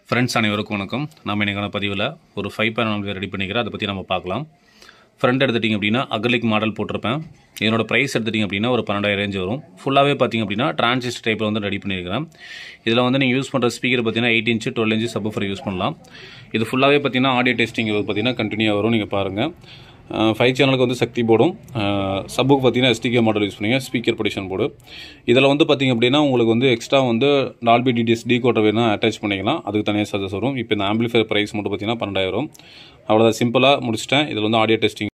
friends அனைவருக்கும் வணக்கம் நம்ம இன்றைக்கான பதிவில் ஒரு ஃபைவ் பேனல் ரெடி பண்ணிக்கிறேன் அதை பற்றி நம்ம பார்க்கலாம் ஃப்ரண்ட் எடுத்துட்டிங்க அப்படின்னா அகலிக் மாடல் போட்டிருப்பேன் இதனோட ப்ரைஸ் எடுத்துட்டிங்க அப்படின்னா ஒரு பன்னெண்டாயிரம் ரேஞ்ச் வரும் ஃபுல்லாகவே பார்த்தீங்க அப்படின்னா டிரான்சிஸ்டர் டைப்பில் வந்து ரெடி பண்ணியிருக்கிறேன் இதில் வந்து நீங்கள் யூஸ் பண்ணுற ஸ்பீக்கர் பார்த்தீங்கன்னா eight inch twelve inch subwoofer use பண்ணலாம் இது ஃபுல்லாகவே பார்த்தீங்கன்னா ஆடியோ டெஸ்டிங் பார்த்தீங்கன்னா கண்டினியூ வரும் நீங்கள் பாருங்கள் ஃபைவ் சேனலுக்கு வந்து சக்தி போர்டும் சப்புக்கு பார்த்தீங்கன்னா எஸ்டிகே மாடல் யூஸ் பண்ணுங்க ஸ்பீக்கர் பொடிஷன் போர்டு இதில் வந்து பார்த்தீங்க அப்படின்னா உங்களுக்கு வந்து எக்ஸ்ட்ரா வந்து டால்பி டிடிஎஸ் டி கோட்டை வேணால் அட்டாச் பண்ணிக்கலாம் அதுக்கு தனியாக சார்ஜஸ் வரும் இப்போ இந்த ஆம்பிளிஃபையர் ப்ரைஸ் மட்டும் பார்த்தீங்கன்னா பன்னெண்டாயிரம் அவ்வளோதான் சிம்பிளாக முடிச்சிட்டேன் இதில் வந்து ஆடியோ டெஸ்டிங்